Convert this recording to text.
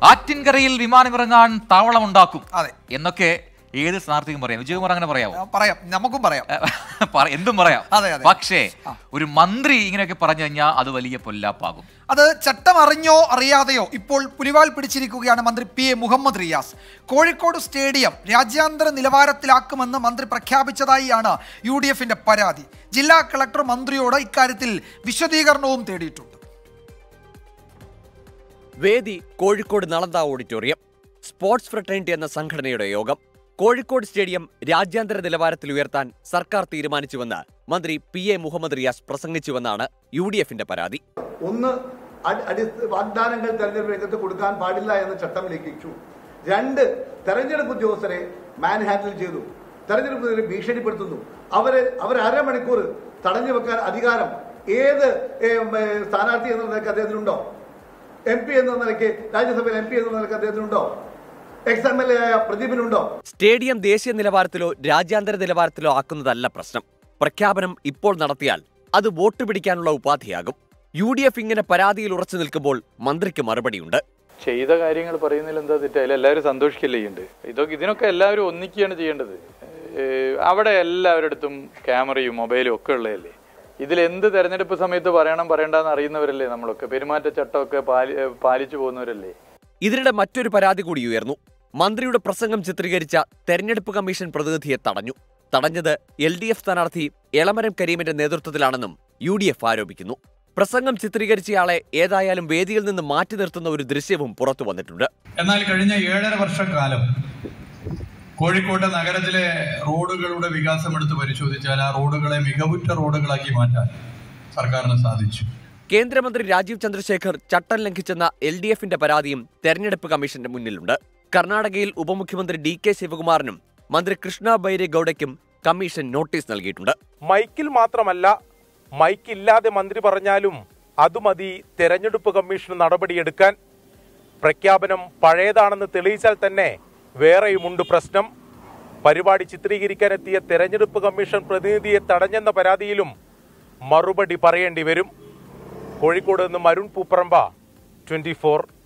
ആറ്റിൻകരയിൽ വിമാനമിറങ്ങാൻ താവളമുണ്ടാക്കും അതെ. എന്നൊക്കെ ഏത് സ്ഥാനാർത്ഥിക്കും പറയാം വിജയകുമാർ അങ്ങനെ പറയാമോ ആ, പറയാം നമുക്കും പറയാം പറ- എന്തും പറയാം അതെ, അതെ. പക്ഷേ ഒരു മന്ത്രി ഇങ്ങനെയൊക്കെ പറഞ്ഞു കഴിഞ്ഞാൽ അത് വലിയ പൊല്ലാപ്പാകും അത് ചട്ടം അറിഞ്ഞോ അറിയാതെയോ ഇപ്പോൾ പുലിവാൽ പിടിച്ചിരിക്കുകയാണ് മന്ത്രി P A Muhammad Riyas Kozhikode stadium രാജ്യാന്തര നിലവാരത്തിലാക്കുമെന്ന് മന്ത്രി പ്രഖ്യാപിച്ചതായാണ് യു ഡി എഫിന്റെ പരാതി ജില്ലാ കളക്ടർ മന്ത്രിയോട് ഇക്കാര്യത്തിൽ വിശദീകരണവും തേടിയിട്ടുണ്ട് വേദി Kozhikode Nalanda auditorium sports fraternity എന്ന സംഘടനയുടെ യോഗം കോഴിക്കോട് സ്റ്റേഡിയം രാജ്യാന്തര നിലവാരത്തിൽ ഉയർത്താൻ സർക്കാർ തീരുമാനിച്ചുവെന്ന് മന്ത്രി പി എ മുഹമ്മദ് റിയാസ് പ്രസംഗിച്ചുവെന്നാണ് യു ഡി എഫിന്റെ പരാതി ഒന്ന് അടി- അടി വാഗ്ദാനങ്ങൾ തെരഞ്ഞെടുപ്പ് രംഗത്ത് കൊടുക്കാൻ പാടില്ല എന്ന ചട്ടം ലംഘിച്ചു രണ്ട് തെരഞ്ഞെടുപ്പ് ഉദ്യോഗസ്ഥരെ മാൻ ഹാൻഡിൽ ചെയ്തു തെരഞ്ഞെടുപ്പ് ഉദ്യോഗസ്ഥരെ ഭീഷണിപ്പെടുത്തുന്നു അവരെ അവർ അരമണിക്കൂർ തടഞ്ഞു വെക്കാൻ അധികാരം ഏത് ഏം, ഏ, സ്ഥാനാർത്ഥി എന്ന നിലയ്ക്ക് അദ്ദേഹത്തിനുണ്ടോ എം പി എന്ന നിലയ്ക്ക് രാജ്യസഭയിൽ എം പി എന്ന നിലയ്ക്ക് അദ്ദേഹത്തിനുണ്ടോ എക്സ് എം എൽ എ ആയ പ്രദീപിനുണ്ടോ സ്റ്റേഡിയം ദേശീയ നിലവാരത്തിലോ രാജ്യാന്തര നിലവാരത്തിലോ ആക്കുന്നതല്ല പ്രശ്നം പ്രഖ്യാപനം ഇപ്പോൾ നടത്തിയാൽ അത് വോട്ട് പിടിക്കാനുള്ള ഉപാധിയാകും യു ഡി എഫ് ഇങ്ങനെ പരാതിയിൽ ഉറച്ചു നിൽക്കുമ്പോൾ മന്ത്രിക്ക് മറുപടിയുണ്ട് ചെയ്ത കാര്യങ്ങൾ പറയുന്നതിൽ എന്താ തെറ്റ് അതിൽ എല്ലാവരും സന്തോഷിക്കല്ലേ ചെയ്യേണ്ടത് ഇതൊക്കെ ഇതിനൊക്കെ എല്ലാവരും ഒന്നിക്കുകയാണ് ചെയ്യേണ്ടത് ഏഹ് അവിടെ എല്ലാവരുടെ അടുത്തും ക്യാമറയും മൊബൈലും ഒക്കെ ഉള്ളതല്ലേ ഇതിൽ എന്ത് തെരഞ്ഞെടുപ്പ് സമയത്ത് പറയണം പറയണ്ടെന്ന് അറിയുന്നവരല്ലേ നമ്മളൊക്കെ പെരുമാറ്റച്ചട്ടമൊക്കെ പാലി ഏഹ് പാലിച്ചു പോകുന്നവരല്ലേ ഇതിനിടെ മറ്റൊരു പരാതി കൂടി ഉയർന്നു മന്ത്രിയുടെ പ്രസംഗം ചിത്രീകരിച്ച തെരഞ്ഞെടുപ്പ് കമ്മീഷൻ പ്രതിനിധിയെ തടഞ്ഞു തടഞ്ഞത് എൽ ഡി എഫ് സ്ഥാനാർത്ഥി എളമരം കരീമിന്റെ നേതൃത്വത്തിലാണെന്നും യു ഡി എഫ് ആരോപിക്കുന്നു പ്രസംഗം ചിത്രീകരിച്ചയാളെ ഏതായാലും വേദിയിൽ നിന്ന് മാറ്റി നിർത്തുന്ന ഒരു ദൃശ്യവും പുറത്തു വന്നിട്ടുണ്ട് എന്നാൽ കഴിഞ്ഞ ഏഴര വർഷക്കാലം കോഴിക്കോട്ടെ നഗരത്തിലെ റോഡുകളുടെ വികാസം എടുത്ത് പരിശോധിച്ചാൽ ആ റോഡുകളെ മികവുറ്റ റോഡുകളാക്കി മാറ്റാൻ സർക്കാരിന് സാധിച്ചു കേന്ദ്രമന്ത്രി രാജീവ് ചന്ദ്രശേഖർ ചട്ടം ലംഘിച്ചെന്ന എൽ ഡി എഫിന്റെ പരാതിയും തെരഞ്ഞെടുപ്പ് കമ്മീഷന്റെ മുന്നിലുണ്ട് കർണാടകയിൽ ഉപമുഖ്യമന്ത്രി ഡി കെ ശിവകുമാറിനും മന്ത്രി കൃഷ്ണ ബൈരേഗൌഡയ്ക്കും കമ്മീഷൻ നോട്ടീസ് നൽകിയിട്ടുണ്ട് മൈക്കിൽ മാത്രമല്ല മൈക്കില്ലാതെ മന്ത്രി പറഞ്ഞാലും അത് മതി തെരഞ്ഞെടുപ്പ് കമ്മീഷൻ നടപടിയെടുക്കാൻ പ്രഖ്യാപനം പഴയതാണെന്ന് തെളിയിച്ചാൽ തന്നെ വേറെയുമുണ്ട് പ്രശ്നം പരിപാടി ചിത്രീകരിക്കാനെത്തിയ തെരഞ്ഞെടുപ്പ് കമ്മീഷൻ പ്രതിനിധിയെ തടഞ്ഞെന്ന പരാതിയിലും മറുപടി പറയേണ്ടി വരും കോഴിക്കോട് നിന്ന് അരുൺ പൂപ്പറമ്പ ട്വന്റി